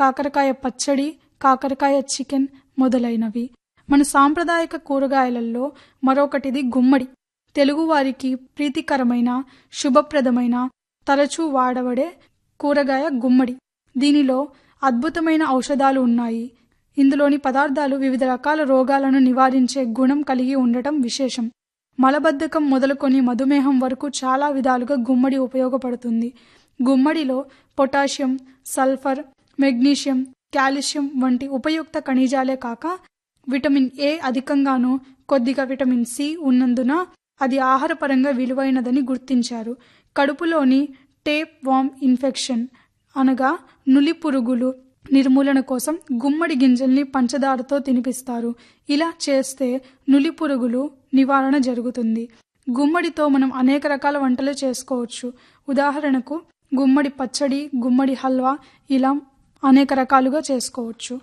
కాకరకాయ పచ్చడి కాకరకాయ చికెన్ మొదలైనవి మన సాంప్రదాయక కూరగాయలలో మరొకటిది గుమ్మడి తెలుగువారికి ప్రీతికరమైన శుభప్రదమైన తరచూ వాడబడే కూరగాయ గుమ్మడి దీనిలో అద్భుతమైన ఔషధాలు ఉన్నాయి ఇందులోని పదార్థాలు వివిధ రకాల రోగాలను నివారించే గుణం కలిగి ఉండటం విశేషం మలబద్ధకం మొదలుకొని మధుమేహం వరకు చాలా విధాలుగా గుమ్మడి ఉపయోగపడుతుంది గుమ్మడిలో పొటాషియం సల్ఫర్ మెగ్నీషియం కాల్షియం వంటి ఉపయుక్త ఖనిజాలే కాక విటమిన్ ఏ అధికంగాను కొద్దిగా విటమిన్ సి ఉన్నందున అది ఆహారపరంగా విలువైనదని గుర్తించారు కడుపులోని టేప్ వామ్ ఇన్ఫెక్షన్ అనగా నులి పురుగులు నిర్మూలన కోసం గుమ్మడి గింజల్ని పంచదారతో తినిపిస్తారు ఇలా చేస్తే నులి పురుగులు నివారణ జరుగుతుంది గుమ్మడితో మనం అనేక రకాల వంటలు చేసుకోవచ్చు ఉదాహరణకు గుమ్మడి పచ్చడి గుమ్మడి హల్వా ఇలా అనేక రకాలుగా చేసుకోవచ్చు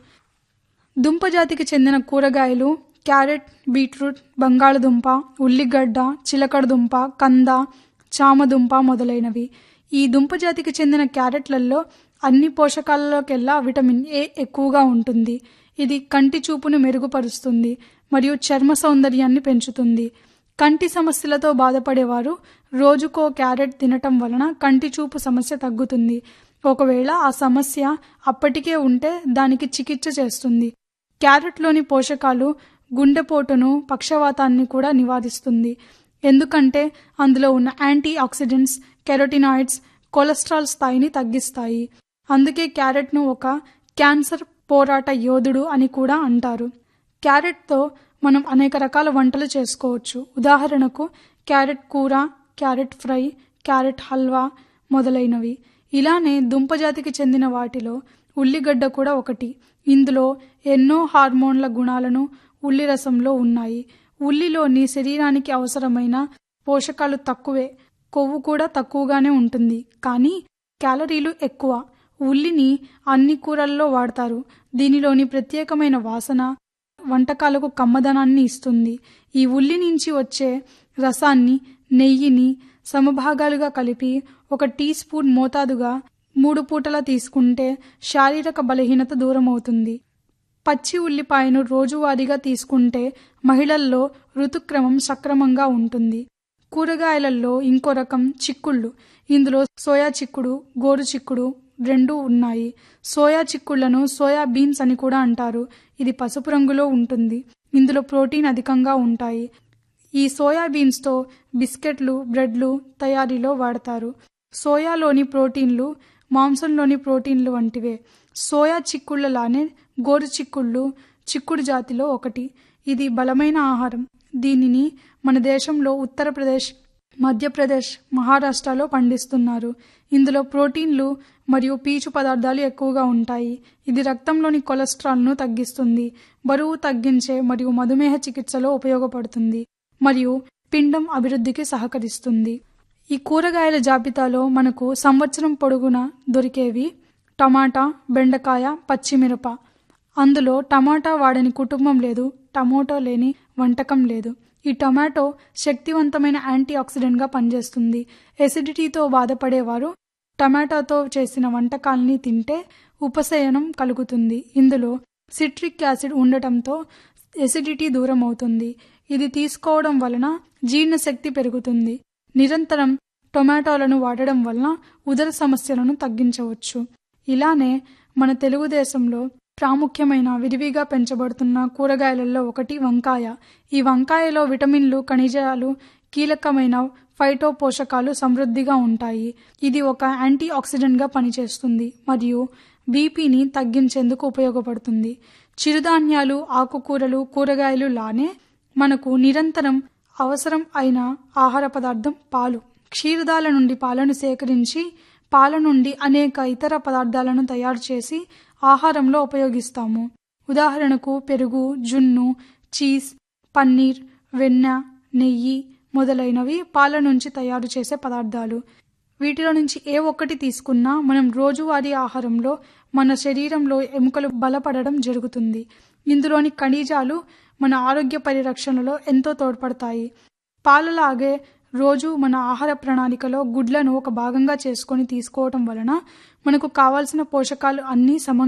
దుంపజాతికి చెందిన కూరగాయలు క్యారెట్ బీట్రూట్ బంగాళదుంప ఉల్లిగడ్డ చిలకడదుంప కంద చామదుంప మొదలైనవి ఈ దుంపజాతికి చెందిన క్యారెట్లలో అన్ని పోషకాలలోకెల్లా విటమిన్ ఏ ఎక్కువగా ఉంటుంది ఇది కంటి చూపును మెరుగుపరుస్తుంది మరియు చర్మ సౌందర్యాన్ని పెంచుతుంది కంటి సమస్యలతో బాధపడేవారు రోజుకో క్యారెట్ తినటం వలన కంటి చూపు సమస్య తగ్గుతుంది ఒకవేళ ఆ సమస్య అప్పటికే ఉంటే దానికి చికిత్స చేస్తుంది క్యారెట్లోని పోషకాలు గుండెపోటును పక్షవాతాన్ని కూడా నివారిస్తుంది ఎందుకంటే అందులో ఉన్న యాంటీ ఆక్సిడెంట్స్ కెరోటినాయిడ్స్ కొలెస్ట్రాల్ స్థాయిని తగ్గిస్తాయి అందుకే క్యారెట్ను ఒక క్యాన్సర్ పోరాట యోధుడు అని కూడా అంటారు క్యారెట్తో మనం అనేక రకాల వంటలు చేసుకోవచ్చు ఉదాహరణకు క్యారెట్ కూర క్యారెట్ ఫ్రై క్యారెట్ హల్వా మొదలైనవి ఇలానే దుంపజాతికి చెందిన వాటిలో ఉల్లిగడ్డ కూడా ఒకటి ఇందులో ఎన్నో హార్మోన్ల గుణాలను ఉల్లి రసంలో ఉన్నాయి ఉల్లిలోని శరీరానికి అవసరమైన పోషకాలు తక్కువే కొవ్వు కూడా తక్కువగానే ఉంటుంది కానీ క్యాలరీలు ఎక్కువ ఉల్లిని అన్ని కూరల్లో వాడతారు దీనిలోని ప్రత్యేకమైన వాసన వంటకాలకు కమ్మదనాన్ని ఇస్తుంది ఈ ఉల్లి నుంచి వచ్చే రసాన్ని నెయ్యిని సమభాగాలుగా కలిపి ఒక టీ స్పూన్ మోతాదుగా మూడు పూటలా తీసుకుంటే శారీరక బలహీనత దూరం అవుతుంది పచ్చి ఉల్లిపాయను రోజువారీగా తీసుకుంటే మహిళల్లో ఋతుక్రమం సక్రమంగా ఉంటుంది కూరగాయలలో ఇంకో రకం చిక్కుళ్ళు ఇందులో సోయా చిక్కుడు గోరు చిక్కుడు రెండు ఉన్నాయి సోయా చిక్కుళ్లను సోయా బీన్స్ అని కూడా అంటారు ఇది పసుపు రంగులో ఉంటుంది ఇందులో ప్రోటీన్ అధికంగా ఉంటాయి ఈ సోయా బీన్స్తో బిస్కెట్లు బ్రెడ్లు తయారీలో వాడతారు సోయాలోని ప్రోటీన్లు మాంసంలోని ప్రోటీన్లు వంటివే సోయా చిక్కుళ్ళలానే గోరు చిక్కుళ్ళు చిక్కుడు జాతిలో ఒకటి ఇది బలమైన ఆహారం దీనిని మన దేశంలో ఉత్తరప్రదేశ్ మధ్యప్రదేశ్ మహారాష్ట్రలో పండిస్తున్నారు ఇందులో ప్రోటీన్లు మరియు పీచు పదార్థాలు ఎక్కువగా ఉంటాయి ఇది రక్తంలోని కొలెస్ట్రాల్ను తగ్గిస్తుంది బరువు తగ్గించే మరియు మధుమేహ చికిత్సలో ఉపయోగపడుతుంది మరియు పిండం అభివృద్ధికి సహకరిస్తుంది ఈ కూరగాయల జాబితాలో మనకు సంవత్సరం పొడుగునా దొరికేవి టమాటా బెండకాయ పచ్చిమిరప అందులో టమాటా వాడని కుటుంబం లేదు టమోటో లేని వంటకం లేదు ఈ టొమాటో శక్తివంతమైన యాంటీ ఆక్సిడెంట్గా పనిచేస్తుంది ఎసిడిటీతో బాధపడేవారు టమాటాతో చేసిన వంటకాల్ని తింటే ఉపశయనం కలుగుతుంది ఇందులో సిట్రిక్ యాసిడ్ ఉండటంతో ఎసిడిటీ దూరం అవుతుంది ఇది తీసుకోవడం వలన జీర్ణశక్తి పెరుగుతుంది నిరంతరం టొమాటోలను వాడడం వలన ఉదర సమస్యలను తగ్గించవచ్చు ఇలానే మన తెలుగుదేశంలో ప్రాముఖ్యమైన విరివిగా పెంచబడుతున్న కూరగాయలలో ఒకటి వంకాయ ఈ వంకాయలో విటమిన్లు ఖనిజాలు కీలకమైన ఫైటో పోషకాలు సమృద్ధిగా ఉంటాయి ఇది ఒక యాంటీ ఆక్సిడెంట్గా పనిచేస్తుంది మరియు బీపీని తగ్గించేందుకు ఉపయోగపడుతుంది చిరుధాన్యాలు ఆకుకూరలు కూరగాయలు లానే మనకు నిరంతరం అవసరం అయిన ఆహార పదార్థం పాలు క్షీరదాల నుండి పాలను సేకరించి పాల నుండి అనేక ఇతర పదార్థాలను తయారు చేసి ఆహారంలో ఉపయోగిస్తాము ఉదాహరణకు పెరుగు జున్ను చీజ్ పన్నీర్ వెన్న నెయ్యి మొదలైనవి పాల నుంచి తయారు చేసే పదార్థాలు వీటిలో నుంచి ఏ ఒక్కటి తీసుకున్నా మనం రోజువారీ ఆహారంలో మన శరీరంలో ఎముకలు బలపడడం జరుగుతుంది ఇందులోని ఖనిజాలు మన ఆరోగ్య పరిరక్షణలో ఎంతో తోడ్పడతాయి పాలలాగే రోజు మన ఆహార ప్రణాళికలో గుడ్లను ఒక భాగంగా చేసుకొని తీసుకోవటం వలన మనకు కావాల్సిన పోషకాలు అన్నీ సమ